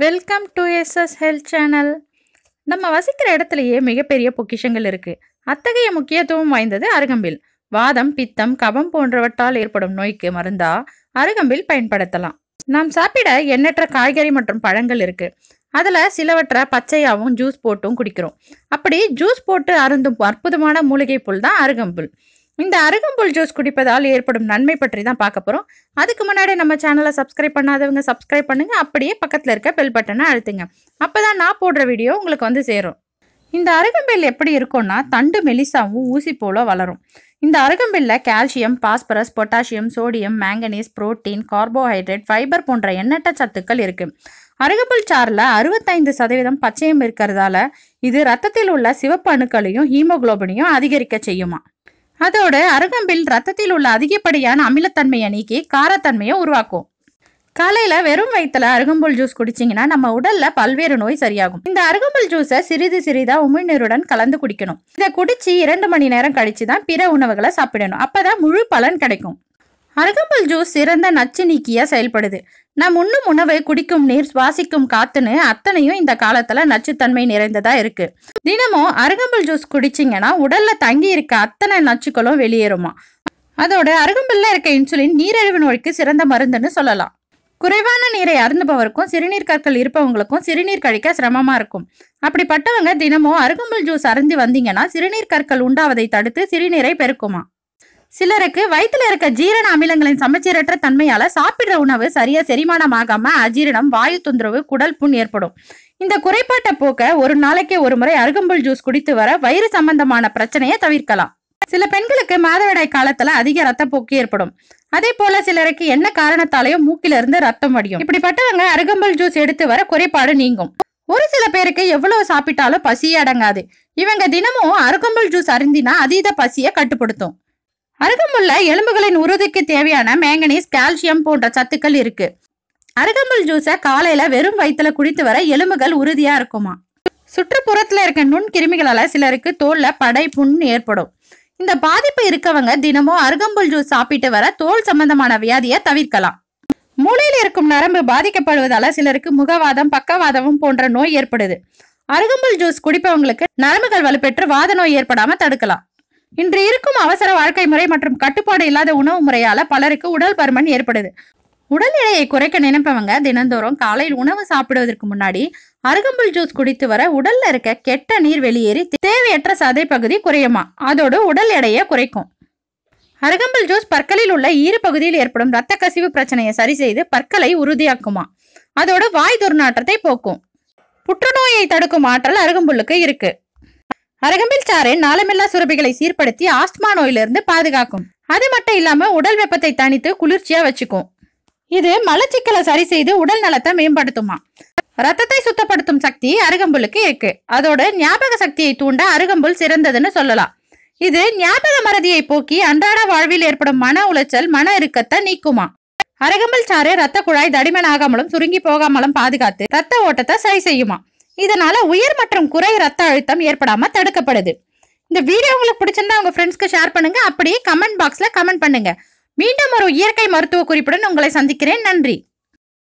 welcome to SS health channel நம்ம வசிக்கிற இடத்துலையே மிகப்பெரிய பொக்கிஷங்கள் இருக்கு அத்தகைய முக்கியத்துவம் வாய்ந்தது அருகம்பில் வாதம் பித்தம் கபம் போன்றவற்றால் ஏற்படும் நோய்க்கு மருந்தா அருகம்பில் பயன்படுத்தலாம் நாம் சாப்பிட எண்ணற்ற காய்கறி மற்றும் பழங்கள் இருக்கு அதில் சிலவற்றை பச்சையாகவும் ஜூஸ் போட்டும் குடிக்கிறோம் அப்படி ஜூஸ் போட்டு அருந்தும் அற்புதமான மூலிகை புல் தான் அருகம்புல் இந்த அருகம்புல் ஜூஸ் குடிப்பதால் ஏற்படும் நன்மை பற்றி தான் பார்க்க போகிறோம் அதுக்கு முன்னாடி நம்ம சேனலை சப்ஸ்கிரைப் பண்ணாதவங்க சப்ஸ்கிரைப் பண்ணுங்க அப்படியே பக்கத்தில் இருக்க பெல் பட்டனை அழுத்துங்க அப்பதான் நான் போடுற வீடியோ உங்களுக்கு வந்து சேரும் இந்த அருகம்பில் எப்படி இருக்கும்னா தண்டு மெலிசாவும் ஊசி போல வளரும் இந்த அருகம்பில்ல calcium phosphorus potassium sodium manganese protein carbohydrate fibre போன்ற எண்ணற்ற சத்துக்கள் இருக்கு அருகம்புல் சாறில் அறுபத்தைந்து சதவீதம் பச்சையம் இருக்கிறதால இது ரத்தத்தில் உள்ள சிவப்பு அணுக்களையும் ஹீமோகுளோபினையும் அதிகரிக்க செய்யுமா அதோட அருகம்பில் ரத்தத்தில் உள்ள அதிகப்படியான அமிலத்தன்மையை நீக்கி காரத்தன்மையை உருவாக்கும் காலையில வெறும் வயிற்றுல அருகம்புல் ஜூஸ் குடிச்சிங்கன்னா நம்ம உடல்ல பல்வேறு நோய் சரியாகும் இந்த அருகம்புல் ஜூஸை சிறிது சிறிதா உமிழ்நீருடன் கலந்து குடிக்கணும் இதை குடிச்சு இரண்டு மணி நேரம் கழிச்சு தான் பிற உணவுகளை சாப்பிடணும் அப்பதான் முழு பலன் கிடைக்கும் அருகம்புல் ஜூஸ் சிறந்த நச்சு நீக்கியா செயல்படுது நம் உண்ணும் உணவு குடிக்கும் நீர் சுவாசிக்கும் காத்துன்னு அத்தனையும் இந்த காலத்துல நச்சுத்தன்மை நிறைந்ததா இருக்கு தினமும் அருகம்புல் ஜூஸ் குடிச்சிங்கன்னா உடல்ல தங்கி இருக்க அத்தனை நச்சுக்களும் வெளியேறுமா அதோட அருகம்புல்ல இருக்க இன்சுலின் நீரிழிவு நோய்க்கு சிறந்த மருந்துன்னு சொல்லலாம் குறைவான நீரை அருந்துபவருக்கும் சிறுநீர் கற்கள் இருப்பவங்களுக்கும் சிறுநீர் கழிக்க சிரமமா இருக்கும் அப்படிப்பட்டவங்க தினமும் அருகம்புல் ஜூஸ் அருந்தி வந்தீங்கன்னா சிறுநீர் கற்கள் உண்டாவதை தடுத்து சிறுநீரை பெருக்குமா சிலருக்கு வயிற்றுல இருக்க ஜீரண அமிலங்களின் சமச்சீரற்ற தன்மையால சாப்பிடுற உணவு சரியா செரிமானமாகாம அஜீரணம் வாயு தொந்தரவு குடல் புண் ஏற்படும் இந்த குறைபாட்டை போக்க ஒரு நாளைக்கு ஒரு முறை அருகம்புல் ஜூஸ் குடித்து வர வயிறு சம்பந்தமான பிரச்சனையை தவிர்க்கலாம் சில பெண்களுக்கு மாதவிடாய் காலத்துல அதிக ரத்தப்போக்கு ஏற்படும் அதே போல சிலருக்கு என்ன காரணத்தாலேயும் மூக்கில இருந்து ரத்தம் வடியும் இப்படிப்பட்டவங்க அருகம்புல் ஜூஸ் எடுத்து வர குறைபாடு நீங்கும் ஒரு சில பேருக்கு எவ்வளவு சாப்பிட்டாலும் பசியே அடங்காது இவங்க தினமும் அருகம்புல் ஜூஸ் அருந்தினா அதீத பசியை கட்டுப்படுத்தும் அருகம்புல்ல எலும்புகளின் உறுதிக்கு தேவையான மேங்கனீஸ் கால்சியம் போன்ற சத்துக்கள் இருக்கு அருகம்புல் ஜூஸை காலையில வெறும் வயிற்றுல குடித்து வர எலும்புகள் உறுதியா இருக்குமா சுற்றுப்புறத்துல இருக்க நுண் கிருமிகளால சிலருக்கு தோல்ல படை புண் ஏற்படும் இந்த பாதிப்பு இருக்கவங்க தினமும் அருகம்புல் ஜூஸ் சாப்பிட்டு வர தோல் சம்பந்தமான வியாதியை தவிர்க்கலாம் மூளையில் இருக்கும் நரம்பு பாதிக்கப்படுவதால சிலருக்கு முகவாதம் பக்கவாதமும் போன்ற நோய் ஏற்படுது அருகம்புல் ஜூஸ் குடிப்பவங்களுக்கு நரம்புகள் வலுப்பெற்று வாத நோய் ஏற்படாம தடுக்கலாம் இன்று இருக்கும் அவசர வாழ்க்கை முறை மற்றும் கட்டுப்பாடு இல்லாத உணவு முறையால பலருக்கு உடல் பருமன் ஏற்படுது உடல் எடையை குறைக்க நினைப்பவங்க தினந்தோறும் காலையில் உணவு சாப்பிடுவதற்கு முன்னாடி அருகம்புல் ஜூஸ் குடித்து வர உடல்ல இருக்க கெட்ட நீர் வெளியேறி தேவையற்ற சதை பகுதி குறையுமா அதோடு உடல் எடையை குறைக்கும் அருகம்புல் ஜூஸ் பற்களில் உள்ள ஈறு பகுதியில் ஏற்படும் இரத்த கசிவு பிரச்சனையை சரி செய்து பற்களை உறுதியாக்குமா அதோடு வாய் துர்நாற்றத்தை போக்கும் புற்றுநோயை தடுக்கும் ஆற்றல் அருகம்புல்லுக்கு இருக்கு அருகம்பில் சாறு நாளமில்லா சுரபிகளை சீர்படுத்தி ஆஸ்துமா நோயிலிருந்து பாதுகாக்கும் அது மட்டும் இல்லாம உடல் வெப்பத்தை தணித்து குளிர்ச்சியா வச்சுக்கும் இது மலச்சிக்கலை சரி செய்து உடல் நலத்தை மேம்படுத்துமா ரத்தத்தை சுத்தப்படுத்தும் சக்தி அருகம்புல்லுக்கு இருக்கு அதோட ஞாபக சக்தியை தூண்ட அருகம்புல் சிறந்ததுன்னு சொல்லலாம் இது ஞாபக மறதியை போக்கி அன்றாட வாழ்வில் ஏற்படும் மன உளைச்சல் மன இறுக்கத்தை நீக்குமா அருகம்புல் சாறு ரத்த குழாய் தடிமன் ஆகாமலும் சுருங்கி போகாமலும் பாதுகாத்து ரத்த ஓட்டத்தை சரி செய்யுமா இதனால உயர் மற்றும் குறை ரத்த அழுத்தம் ஏற்படாம தடுக்கப்படுது இந்த வீடியோ உங்களுக்கு பிடிச்சிருந்தா உங்க ஃப்ரெண்ட்ஸ்க்கு ஷேர் பண்ணுங்க அப்படியே கமெண்ட் பாக்ஸ்ல கமெண்ட் பண்ணுங்க மீண்டும் ஒரு இயற்கை மருத்துவ குறிப்புடன் உங்களை சந்திக்கிறேன் நன்றி